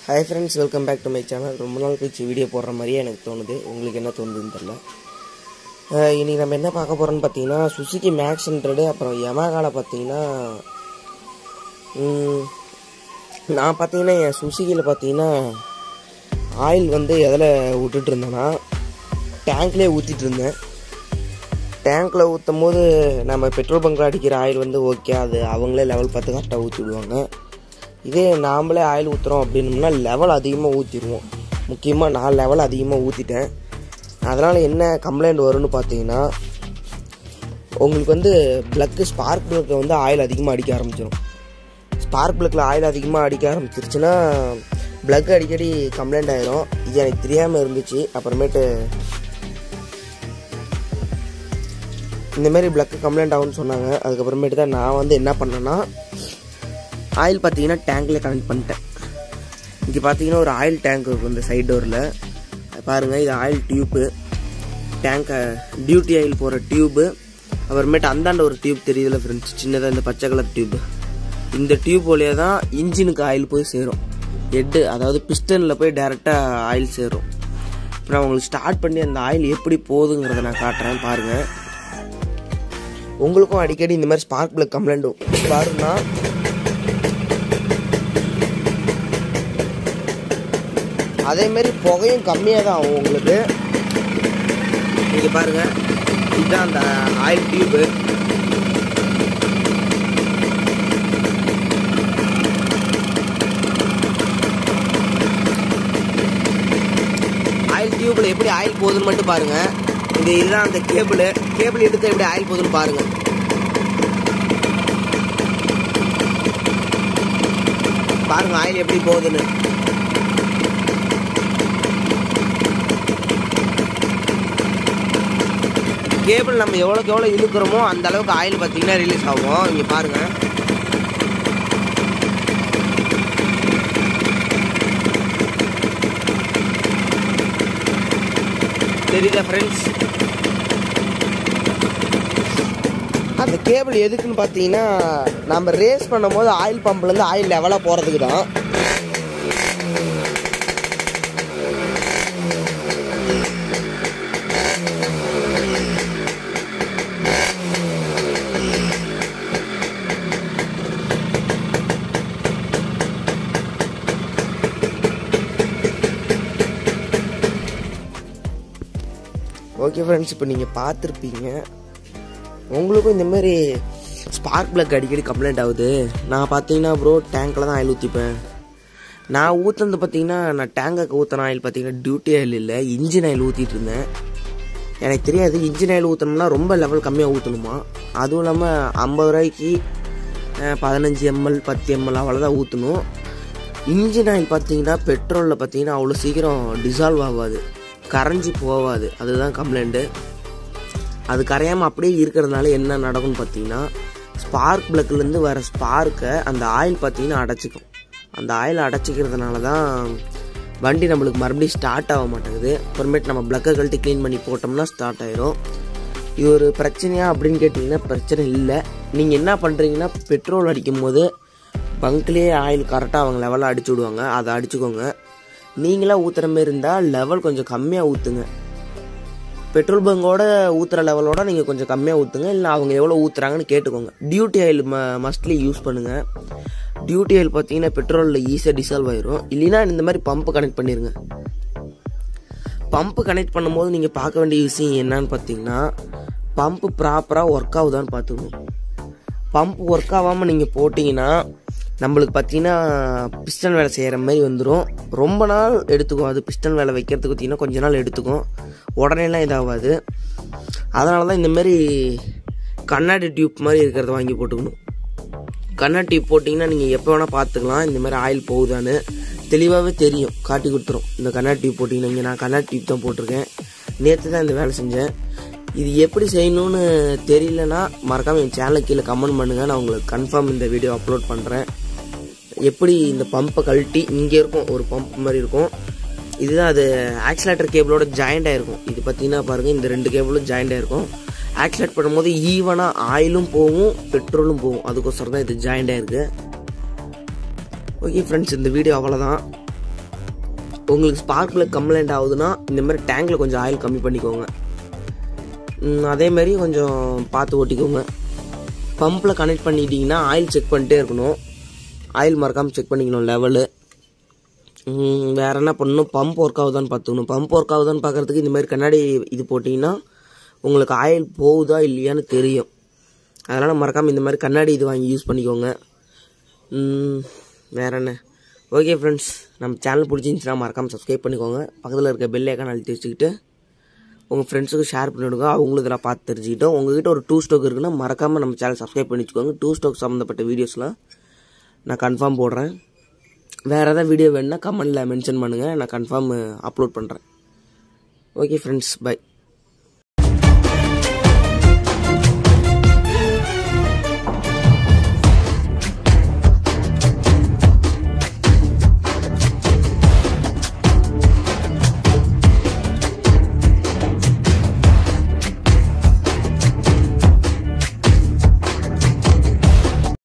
hi friends welcome back to my channel ரொம்ப நாள் கழிச்சு வீடியோ போடுற மாதிரியே எனக்கு தோணுது உங்களுக்கு என்ன தோணுதுன்னு தெரில அஹ் இன்னைக்கு நம்ம என்ன பார்க்க போகிறோம்னு பார்த்தீங்கன்னா சுசுகி மேக்ஸ் ஹண்ட்ரடு அப்புறம் யமகாவில் பார்த்தீங்கன்னா ம், நான் பார்த்தீங்கன்னா என் சுசுகியில் பார்த்தீங்கன்னா ஆயில் வந்து எதில் விட்டுட்டு இருந்தேன்னா டேங்க்லேயே ஊற்றிட்டு இருந்தேன் டேங்க்கில் ஊற்றும் போது நம்ம பெட்ரோல் பங்க்கில் அடிக்கிற ஆயில் வந்து ஓகே அது அவங்களே லெவல் பார்த்து கரெக்டாக ஊற்றி விடுவாங்க இதே நாமளே ஆயில் ஊற்றுறோம் அப்படின்னோம்னா லெவல் அதிகமாக ஊற்றிடுவோம் முக்கியமாக நான் லெவல் அதிகமாக ஊற்றிட்டேன் அதனால் என்ன கம்ப்ளைண்ட் வரும்னு பார்த்தீங்கன்னா உங்களுக்கு வந்து ப்ளக்கு ஸ்பார்க் ப்ளக்கில் வந்து ஆயில் அதிகமாக அடிக்க ஆரம்பிச்சிடும் ஸ்பார்க் ப்ளக்கில் ஆயில் அதிகமாக அடிக்க ஆரம்பிச்சிருச்சுன்னா ப்ளக் அடிக்கடி கம்ப்ளைண்ட் ஆயிரும் இது எனக்கு தெரியாமல் இருந்துச்சு அப்புறமேட்டு இந்த மாதிரி ப்ளக்கு கம்ப்ளைண்ட் ஆகும்னு சொன்னாங்க அதுக்கப்புறமேட்டு தான் நான் வந்து என்ன பண்ணேன்னா ஆயில் பார்த்தீங்கன்னா டேங்க்கில் கனெக்ட் பண்ணிட்டேன் இங்கே பார்த்தீங்கன்னா ஒரு ஆயில் டேங்க் இருக்கும் இந்த சைட் டோரில் பாருங்கள் இது ஆயில் டியூப்பு டேங்கை டியூட்டி ஆயில் போகிற டியூப்பு அப்புறமேட்டு அந்தாண்ட ஒரு டியூப் தெரியுதுல ஃப்ரெண்ட்ஸ் சின்னதாக இந்த பச்சை கலர் டியூப் இந்த டியூப் வழியாக தான் இன்ஜினுக்கு ஆயில் போய் சேரும் ஹெட்டு அதாவது பிஸ்டனில் போய் டேரெக்டாக ஆயில் சேரும் இப்போ நான் உங்களுக்கு ஸ்டார்ட் பண்ணி அந்த ஆயில் எப்படி போகுதுங்கிறத நான் காட்டுறேன் பாருங்கள் உங்களுக்கும் அடிக்கடி இந்த மாதிரி ஸ்பார்க் பிளக் கம்ப்ளைண்ட் வரும்னா அதே மாதிரி புகையும் கம்மியாக தான் ஆகும் உங்களுக்கு நீங்கள் பாருங்க இதுதான் அந்த ஆயில் டியூபு ஆயில் டியூப்ல எப்படி ஆயில் போகுதுன்னு மட்டும் பாருங்க இந்த இதுதான் அந்த கேபிள் கேபிள் எடுத்து எப்படி ஆயில் போகுதுன்னு பாருங்க பாருங்க ஆயில் எப்படி போகுதுன்னு கேபிள் நம்ம எவ்வளோக்கு எவ்வளோ இழுக்கிறோமோ அந்த அளவுக்கு ஆயில் பார்த்தீங்கன்னா ரிலீஸ் ஆகும் இங்கே பாருங்க தெரியுதா ஃப்ரெண்ட்ஸ் அந்த கேபிள் எதுக்குன்னு பார்த்தீங்கன்னா நம்ம ரேஸ் பண்ணும்போது ஆயில் பம்ப்லேருந்து ஆயில் லெவலாக போகிறதுக்கு தான் ஓகே ஃப்ரெண்ட்ஸ் இப்போ நீங்கள் பார்த்துருப்பீங்க உங்களுக்கும் இந்த மாதிரி ஸ்பார்க் பிளக் அடிக்கடி கம்ப்ளைண்ட் ஆகுது நான் பார்த்தீங்கன்னா ப்ரோ டேங்க்கில் தான் ஆயில் ஊற்றிப்பேன் நான் ஊற்றுனது பார்த்தீங்கன்னா நான் டேங்குக்கு ஊற்றின ஆயில் பார்த்தீங்கன்னா டியூட்டி ஆயில் இல்லை இன்ஜின் ஆயில் ஊற்றிட்டு இருந்தேன் எனக்கு தெரியாது இன்ஜின் ஆயில் ஊற்றணும்னா ரொம்ப லெவல் கம்மியாக ஊற்றணுமா அதுவும் இல்லாமல் ஐம்பது ரூபாய்க்கு அஹ், பதினஞ்சு எம்எல் பத்து எம்எல் அவ்வளோதான் ஊற்றணும் இன்ஜின் ஆயில் பார்த்தீங்கன்னா பெட்ரோலில் பார்த்தீங்கன்னா அவ்வளோ சீக்கிரம் டிசால்வ் ஆகாது கரைஞ்சி போகாது அதுதான் கம்ப்ளைண்ட்டு அது கரையாமல் அப்படியே இருக்கிறதுனால என்ன நடக்கும்னு பார்த்தீங்கன்னா ஸ்பார்க் பிளக்லேருந்து வர ஸ்பார்க்கை அந்த ஆயில் பார்த்தீங்கன்னா அடைச்சிக்கும் அந்த ஆயில் அடைச்சிக்கிறதுனால தான் வண்டி நம்மளுக்கு மறுபடியும் ஸ்டார்ட் ஆக மாட்டேங்குது அப்புறமேட்டு நம்ம பிளக்கை கழட்டி க்ளீன் பண்ணி போட்டோம்னா ஸ்டார்ட் ஆயிரும் இது ஒரு பிரச்சனையா அப்படின்னு கேட்டிங்கன்னா பிரச்சனை இல்லை நீங்கள் என்ன பண்ணுறீங்கன்னா பெட்ரோல் அடிக்கும் போது பங்க்லேயே ஆயில் கரெக்டாக அவங்க லெவலில் அடிச்சு விடுவாங்க அதை அடிச்சுக்கோங்க நீங்களாக ஊற்றுற மாதிரி இருந்தால் லெவல் கொஞ்சம் கம்மியாக ஊற்றுங்க பெட்ரோல் பங்கோட ஊற்றுற லெவலோட நீங்கள் கொஞ்சம் கம்மியாக ஊற்றுங்க இல்லை அவங்க எவ்வளோ ஊற்றுறாங்கன்னு கேட்டுக்கோங்க டியூட்டி ஆயில் ம மஸ்ட்லி யூஸ் பண்ணுங்கள் டியூட்டி ஆயில் பார்த்தீங்கன்னா பெட்ரோலில் ஈஸியாக டிசால்வ் ஆயிரும் இல்லைன்னா இந்த மாதிரி பம்பு கனெக்ட் பண்ணிடுங்க பம்பு கனெக்ட் பண்ணும்போது நீங்கள் பார்க்க வேண்டிய விஷயம் என்னன்னு பார்த்தீங்கன்னா பம்பு ப்ராப்பராக ஒர்க் ஆகுதான்னு பார்த்துக்கணும் பம்ப் ஒர்க் ஆகாமல் நீங்கள் போட்டிங்கன்னா நம்மளுக்கு பார்த்தீங்கன்னா பிஸ்டன் வேலை செய்கிற மாதிரி வந்துடும் ரொம்ப நாள் எடுத்துக்கும் அது பிஸ்டன் வேலை வைக்கிறதுக்கு பார்த்தீங்கன்னா கொஞ்ச நாள் எடுத்துக்கும் உடனேலாம் இதாகாது அதனால தான் இந்த மாதிரி கண்ணாடி டியூப் மாதிரி இருக்கிறத வாங்கி போட்டுக்கணும் கண்ணாடி டியூப் போட்டிங்கன்னா நீங்கள் எப்போ வேணால் பார்த்துக்கலாம் இந்த மாதிரி ஆயில் போகுதான்னு தெளிவாகவே தெரியும் காட்டி கொடுத்துரும் இந்த கண்ணாடி டியூப் போட்டிங்கன்னா இங்கே நான் கண்ணாடி டியூப் தான் போட்டிருக்கேன் நேற்று தான் இந்த வேலை செஞ்சேன் இது எப்படி செய்யணும்னு தெரியலனா மறக்காமல் என் சேனலுக்கு கீழே கமெண்ட் பண்ணுங்கள் நான் உங்களுக்கு கன்ஃபார்ம் இந்த வீடியோ அப்லோட் பண்ணுறேன் எப்படி இந்த பம்பை கழட்டி இங்கே இருக்கும் ஒரு பம்ப் மாதிரி இருக்கும் இதுதான் அது ஆக்சிலேட்டர் கேபிளோட ஜாயிண்ட் ஆயிருக்கும் இது பார்த்தீங்கன்னா பாருங்கள் இந்த ரெண்டு கேபிளும் ஜாயிண்ட் ஆயிருக்கும் ஆக்சிலேட் பண்ணும்போது ஈவனாக ஆயிலும் போகும் பெட்ரோலும் போகும் அதுக்கோசரம் தான் இது ஜாயிண்ட் ஆயிருக்கு ஓகே ஃப்ரெண்ட்ஸ் இந்த வீடியோ அவ்வளோதான் உங்களுக்கு ஸ்பார்க் பிளக் கம்ப்ளைண்ட் ஆகுதுன்னா இந்த மாதிரி டேங்கில் கொஞ்சம் ஆயில் கம்மி பண்ணிக்கோங்க ம், அதே மாதிரி கொஞ்சம் பார்த்து ஓட்டிக்கோங்க பம்பில் கனெக்ட் பண்ணிட்டீங்கன்னா ஆயில் செக் பண்ணிட்டே இருக்கணும் ஆயில் மறக்காமல் செக் பண்ணிக்கணும் லெவலு வேற என்ன பண்ணணும் பம்ப் ஒர்க் ஆகுதான்னு பார்த்துக்கணும் பம்ப் ஒர்க் ஆகுதான்னு பார்க்கறதுக்கு இந்த மாதிரி கண்ணாடி இது போட்டிங்கன்னா உங்களுக்கு ஆயில் போகுதா இல்லையான்னு தெரியும் அதனால் மறக்காமல் இந்த மாதிரி கண்ணாடி இது வாங்கி யூஸ் பண்ணிக்கோங்க ம், வேற என்ன ஓகே ஃப்ரெண்ட்ஸ் நம்ம சேனல் பிடிச்சிருந்துச்சுன்னா மறக்காமல் சப்ஸ்கிரைப் பண்ணிக்கோங்க பக்கத்தில் இருக்க பெல் ஐக்கான் அழுத்தி வச்சுக்கிட்டு உங்கள் ஃப்ரெண்ட்ஸுக்கு ஷேர் பண்ணிவிடுங்க அவங்களும் இதெல்லாம் பார்த்து தெரிஞ்சுக்கிட்டோம் உங்ககிட்ட ஒரு டூ ஸ்டோக் இருக்குன்னா மறக்காமல் நம்ம சேனல் சப்ஸ்கிரைப் பண்ணி வச்சுக்கோங்க டூ ஸ்டோக் சம்மந்தப்பட்ட வீடியோஸ்லாம் நான் கன்ஃபார்ம் போடுறேன் வேறு ஏதாவது வீடியோ வேணுன்னா கமெண்டில் மென்ஷன் பண்ணுங்கள் நான் கன்ஃபார்ம் அப்லோட் பண்ணுறேன் ஓகே ஃப்ரெண்ட்ஸ் பை